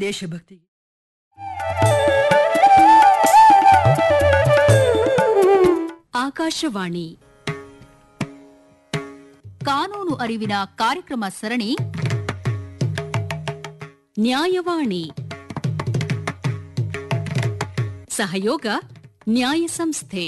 ದೇಶಭಕ್ತಿ ಆಕಾಶವಾಣಿ ಕಾನೂನು ಅರಿವಿನ ಕಾರ್ಯಕ್ರಮ ಸರಣಿ ನ್ಯಾಯವಾಣಿ ಸಹಯೋಗ ನ್ಯಾಯ ಸಂಸ್ಥೆ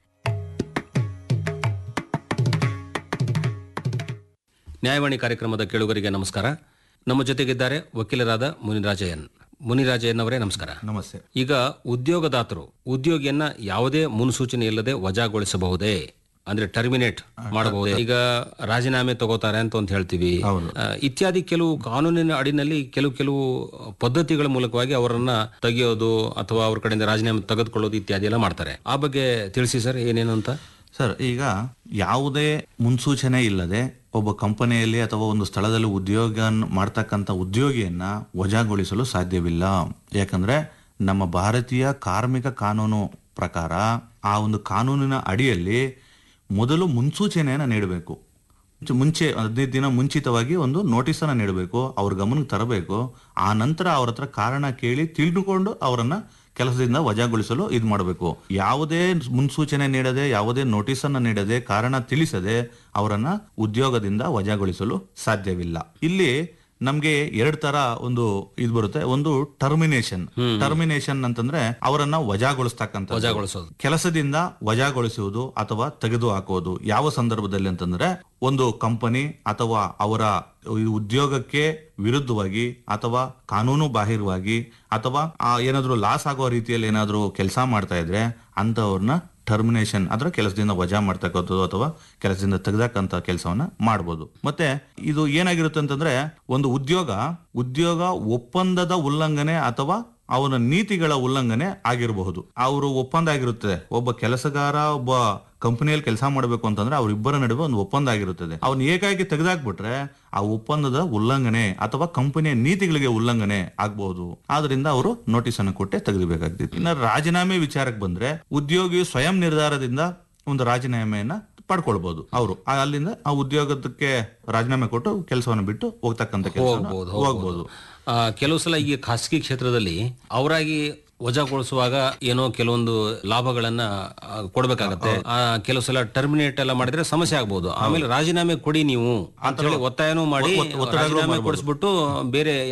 ನ್ಯಾಯವಾಣಿ ಕಾರ್ಯಕ್ರಮದ ಕೇಳುಗರಿಗೆ ನಮಸ್ಕಾರ ನಮ್ಮ ಜೊತೆಗಿದ್ದಾರೆ ವಕೀಲರಾದ ಮುನಿರಾಜಯ್ಯನ್ ಮುನಿರಾಜಯ್ಯನ್ ಅವರೇ ನಮಸ್ಕಾರ ನಮಸ್ತೆ ಈಗ ಉದ್ಯೋಗದಾತರು ಉದ್ಯೋಗಿಯನ್ನ ಯಾವುದೇ ಮುನ್ಸೂಚನೆ ಇಲ್ಲದೆ ವಜಾಗೊಳಿಸಬಹುದೇ ಅಂದ್ರೆ ಟರ್ಮಿನೇಟ್ ಮಾಡಬಹುದೇ ಈಗ ರಾಜೀನಾಮೆ ತಗೋತಾರೆ ಅಂತ ಅಂತ ಹೇಳ್ತೀವಿ ಹೌದು. ಆ, ಇತ್ಯಾದಿ ಕೆಲವು ಕಾನೂನಿನ ಅಡಿನಲ್ಲಿ ಕೆಲವು ಕೆಲವು ಪದ್ಧತಿಗಳ ಮೂಲಕವಾಗಿ ಅವರನ್ನ ತೆಗೆಯೋದು ಅಥವಾ ಅವ್ರ ಕಡೆಯಿಂದ ರಾಜೀನಾಮೆ ತೆಗೆದುಕೊಳ್ಳೋದು ಇತ್ಯಾದಿ ಎಲ್ಲ ಮಾಡ್ತಾರೆ ಆ ಬಗ್ಗೆ ತಿಳಿಸಿ ಸರ್ ಏನೇನು ಅಂತ ಸರ್ ಈಗ ಯಾವುದೇ ಮುನ್ಸೂಚನೆ ಇಲ್ಲದೆ ಒಬ್ಬ ಕಂಪನಿಯಲ್ಲಿ ಅಥವಾ ಒಂದು ಸ್ಥಳದಲ್ಲಿ ಉದ್ಯೋಗ ಮಾಡ್ತಕ್ಕಂಥ ಉದ್ಯೋಗಿಯನ್ನ ವಜಾಗೊಳಿಸಲು ಸಾಧ್ಯವಿಲ್ಲ ಯಾಕಂದ್ರೆ ನಮ್ಮ ಭಾರತೀಯ ಕಾರ್ಮಿಕ ಕಾನೂನು ಪ್ರಕಾರ ಆ ಒಂದು ಕಾನೂನಿನ ಅಡಿಯಲ್ಲಿ ಮೊದಲು ಮುನ್ಸೂಚನೆಯನ್ನು ನೀಡಬೇಕು ಮುಂಚೆ- ಮುಂಚೆ ಹದಿನೈದು ದಿನ ಮುಂಚಿತವಾಗಿ ಒಂದು ನೋಟಿಸ್ ಅನ್ನ ನೀಡಬೇಕು ಅವ್ರ ಗಮನಕ್ಕೆ ತರಬೇಕು ಆ ನಂತರ ಅವ್ರ ಹತ್ರ ಕಾರಣ ಕೇಳಿ ತಿಳಿದುಕೊಂಡು ಅವರನ್ನ ಕೆಲಸದಿಂದ ವಜಾಗೊಳಿಸಲು ಇದು ಮಾಡಬೇಕು ಯಾವುದೇ ಮುನ್ಸೂಚನೆ ನೀಡದೆ ಯಾವುದೇ ನೋಟಿಸ್ ಅನ್ನ ನೀಡದೆ ಕಾರಣ ತಿಳಿಸದೆ ಅವರನ್ನ ಉದ್ಯೋಗದಿಂದ ವಜಾಗೊಳಿಸಲು ಸಾಧ್ಯವಿಲ್ಲ ಇಲ್ಲಿ ನಮ್ಗೆ ಎರಡ್ ತರ ಒಂದು ಇದು ಬರುತ್ತೆ ಒಂದು ಟರ್ಮಿನೇಷನ್ ಟರ್ಮಿನೇಷನ್ ಅಂತಂದ್ರೆ ಅವರನ್ನ ವಜಾಗೊಳಿಸ್ತಕ್ಕಂಥ ವಜಾಗೊಳಿಸೋದು ಕೆಲಸದಿಂದ ವಜಾಗೊಳಿಸುವುದು ಅಥವಾ ತೆಗೆದು ಹಾಕುವುದು ಯಾವ ಸಂದರ್ಭದಲ್ಲಿ ಅಂತಂದ್ರೆ ಒಂದು ಕಂಪನಿ ಅಥವಾ ಅವರ ಈ ಉದ್ಯೋಗಕ್ಕೆ ವಿರುದ್ಧವಾಗಿ ಅಥವಾ ಕಾನೂನು ಬಾಹಿರವಾಗಿ ಅಥವಾ ಆ ಏನಾದ್ರೂ ಲಾಸ್ ಆಗೋ ರೀತಿಯಲ್ಲಿ ಏನಾದ್ರೂ ಕೆಲಸ ಮಾಡ್ತಾ ಇದ್ರೆ ಅಂತವ್ರನ್ನ ಟರ್ಮಿನೇಷನ್ ಅಂದ್ರೆ ಕೆಲಸದಿಂದ ವಜಾ ಮಾಡ್ತಕ್ಕಂಥದ್ದು ಅಥವಾ ಕೆಲಸದಿಂದ ತೆಗೆದಕ್ಕಂತ ಕೆಲಸವನ್ನ ಮಾಡ್ಬೋದು ಮತ್ತೆ ಇದು ಏನಾಗಿರುತ್ತೆ ಅಂತಂದ್ರೆ ಒಂದು ಉದ್ಯೋಗ ಉದ್ಯೋಗ ಒಪ್ಪಂದದ ಉಲ್ಲಂಘನೆ ಅಥವಾ ಅವನ ನೀತಿಗಳ ಉಲ್ಲಂಘನೆ ಆಗಿರಬಹುದು ಅವರು ಒಪ್ಪಂದ ಆಗಿರುತ್ತದೆ ಒಬ್ಬ ಕೆಲಸಗಾರ ಒಬ್ಬ ಕಂಪನಿಯಲ್ಲಿ ಕೆಲಸ ಮಾಡಬೇಕು ಅಂತಂದ್ರೆ ಅವರಿಬ್ಬರ ನಡುವೆ ಒಂದು ಒಪ್ಪಂದ ಆಗಿರುತ್ತದೆ ಅವನು ಏಕಾಏಕಿ ತೆಗೆದಾಕ್ಬಿಟ್ರೆ ಆ ಒಪ್ಪಂದದ ಉಲ್ಲಂಘನೆ ಅಥವಾ ಕಂಪನಿಯ ನೀತಿಗಳಿಗೆ ಉಲ್ಲಂಘನೆ ಆಗಬಹುದು ಆದ್ರಿಂದ ಅವರು ನೋಟಿಸ್ ಅನ್ನು ಕೊಟ್ಟೆ ತೆಗೆದಬೇಕಾಗ್ತಿತ್ತು ಇನ್ನು ರಾಜೀನಾಮೆ ವಿಚಾರಕ್ಕೆ ಬಂದ್ರೆ ಉದ್ಯೋಗಿ ಸ್ವಯಂ ನಿರ್ಧಾರದಿಂದ ಒಂದು ರಾಜೀನಾಮೆಯನ್ನ ಪಡ್ಕೊಳ್ಬಹುದು ಅವರು ಅಲ್ಲಿಂದ ಆ ಉದ್ಯೋಗಕ್ಕೆ ರಾಜೀನಾಮೆ ಕೊಟ್ಟು ಕೆಲಸವನ್ನು ಬಿಟ್ಟು ಹೋಗ್ತಕ್ಕಂಥ ಕೆಲಸ ಹೋಗ್ಬೋದು ಹೋಗ್ಬೋದು ಆ, ಕೆಲವು ಸಲ ಈ ಖಾಸಗಿ ಕ್ಷೇತ್ರದಲ್ಲಿ ಅವರಾಗಿ ವಜಾಗೊಳಿಸುವಾಗ ಏನೋ ಕೆಲವೊಂದು ಲಾಭಗಳನ್ನ ಆ, ಕೊಡ್ಬೇಕಾಗತ್ತೆ ಆ, ಕೆಲವು ಸಲ ಟರ್ಮಿನೇಟ್ ಎಲ್ಲ ಮಾಡಿದ್ರೆ ಸಮಸ್ಯೆ ಆಗ್ಬಹುದು ಆಮೇಲೆ ರಾಜೀನಾಮೆ ಕೊಡಿ ನೀವು ಅಂತ ಹೇಳಿ ಒತ್ತಾಯನೂ ಮಾಡಿ ಒತ್ತಡಗಳು ರಾಜೀನಾಮೆ ಮಾಡ್ಬೋದು. ಕೊಡಿಸ್ಬಿಟ್ಟು ಬೇರೆ